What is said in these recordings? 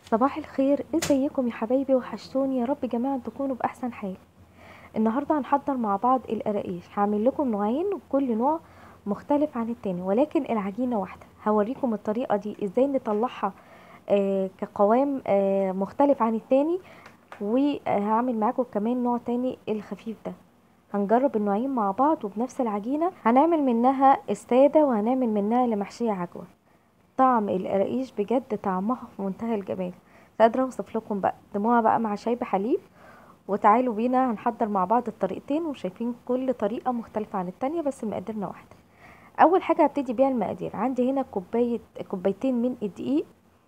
صباح الخير ازيكم يا حبايبي وحشتوني يا رب جميعا تكونوا باحسن حال النهارده هنحضر مع بعض القراقيش هعمل لكم نوعين وكل نوع مختلف عن التاني ولكن العجينه واحده هوريكم الطريقه دي ازاي نطلعها آه كقوام آه مختلف عن التاني وهعمل معاكم كمان نوع تاني الخفيف ده هنجرب النوعين مع بعض وبنفس العجينه هنعمل منها الساده وهنعمل منها اللي محشيه عجوه طعم القراقيش بجد طعمها في منتهى الجمال مش قادره اوصف لكم بقى قدموها بقى مع شاي بحليب وتعالوا بينا هنحضر مع بعض الطريقتين وشايفين كل طريقه مختلفه عن التانية بس مقاديرنا واحده اول حاجه هبتدي بيها المقادير عندي هنا كوبايه كوبايتين من الدقيق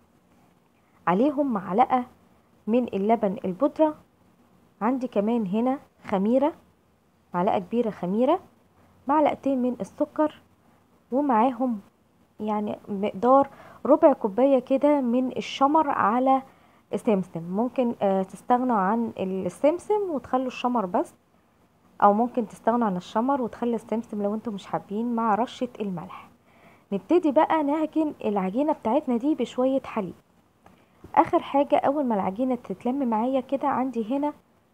عليهم معلقه من اللبن البودره عندي كمان هنا خميره معلقه كبيره خميره معلقتين من السكر ومعاهم يعني مقدار ربع كوبايه كده من الشمر على سمسم ممكن آه تستغنوا عن السمسم وتخلوا الشمر بس او ممكن تستغنوا عن الشمر وتخلي السمسم لو انتم مش حابين مع رشه الملح نبتدي بقى نعجن العجينه بتاعتنا دي بشويه حليب اخر حاجه اول ما العجينه تتلم معايا كده عندي هنا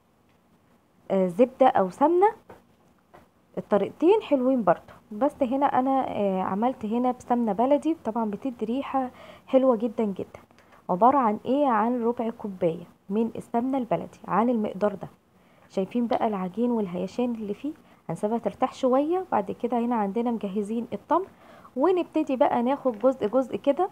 آه زبده او سمنه الطريقتين حلوين برضو بس هنا انا آه عملت هنا بسمنه بلدي طبعا بتدي ريحه حلوه جدا جدا عباره عن ايه عن ربع كوبايه من السمنه البلدي عن المقدار ده شايفين بقى العجين والهيشان اللي فيه هنسيبها ترتاح شويه بعد كده هنا عندنا مجهزين التمر ونبتدي بقى ناخد جزء جزء كده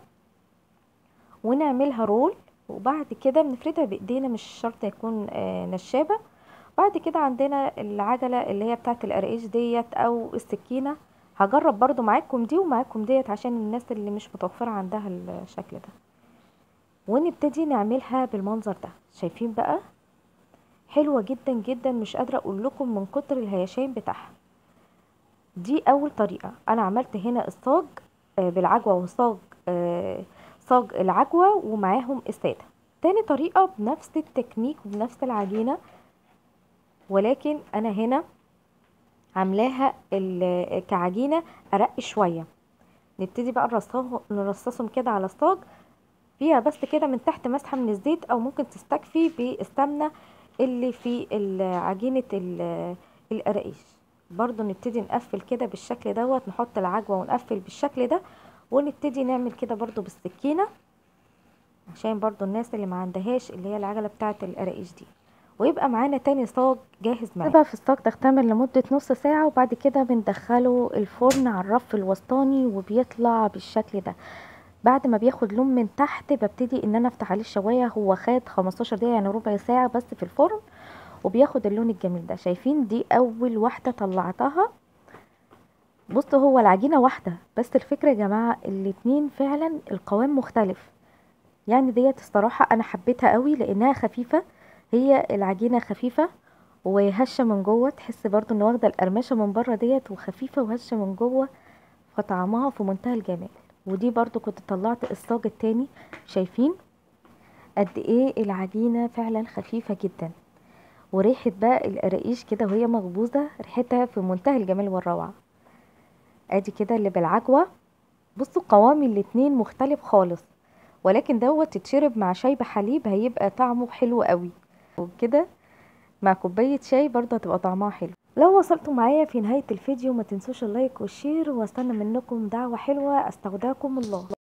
ونعملها رول وبعد كده بنفردها بايدينا مش شرط يكون آه نشابه بعد كده عندنا العجله اللي هي بتاعه القراقيش ديت او السكينه هجرب برضو معاكم دي ومعاكم ديت عشان الناس اللي مش متوفره عندها الشكل ده ونبتدي نعملها بالمنظر ده شايفين بقى حلوه جدا جدا مش قادره اقول لكم من كتر الهيشان بتاعها دي اول طريقه انا عملت هنا الصاج بالعجوه وصاج صاج العجوه ومعاهم الساده تاني طريقه بنفس التكنيك وبنفس العجينه ولكن انا هنا عاملاها كعجينه ارق شويه نبتدي بقى نرصصهم كده على الصاج فيها بس كده من تحت مسحه من الزيت او ممكن تستكفي بالسمنه اللي في عجينه القراقيش برضو نبتدي نقفل كده بالشكل دوت نحط العجوه ونقفل بالشكل ده ونبتدي نعمل كده برضو بالسكينه عشان برضو الناس اللي ما عندهاش اللي هي العجله بتاعه القراقيش دي ويبقى معانا تاني صاج جاهز معانا بقى في الصاج تختمر لمدة نص ساعة وبعد كده بندخله الفرن على الرف الوسطاني وبيطلع بالشكل ده بعد ما بياخد لون من تحت ببتدي ان انا افتح عليه الشوايه هو خد 15 دقيقه يعني ربع ساعه بس في الفرن وبياخد اللون الجميل ده شايفين دي اول واحده طلعتها بصوا هو العجينه واحده بس الفكره يا جماعه الاتنين فعلا القوام مختلف يعني ديت الصراحه انا حبيتها قوي لانها خفيفه هي العجينه خفيفه وهشه من جوه تحس برضو ان واخده القرمشه من بره ديت وخفيفه وهشه من جوه فطعمها في منتهى الجمال ودي برضو كنت طلعت الصاج التاني شايفين قد ايه العجينه فعلا خفيفه جدا وريحه بقى القراقيش كده وهي مخبوزه ريحتها في منتهى الجمال والروعه ادي كده اللي بالعجوه بصوا قوام الاتنين مختلف خالص ولكن دوت تتشرب مع شاي بحليب هيبقى طعمه حلو قوي وبكده مع كوبايه شاي برضه هتبقى طعمها حلو لو وصلتوا معايا في نهاية الفيديو ما تنسوش اللايك والشير واستنى منكم دعوة حلوة استودعكم الله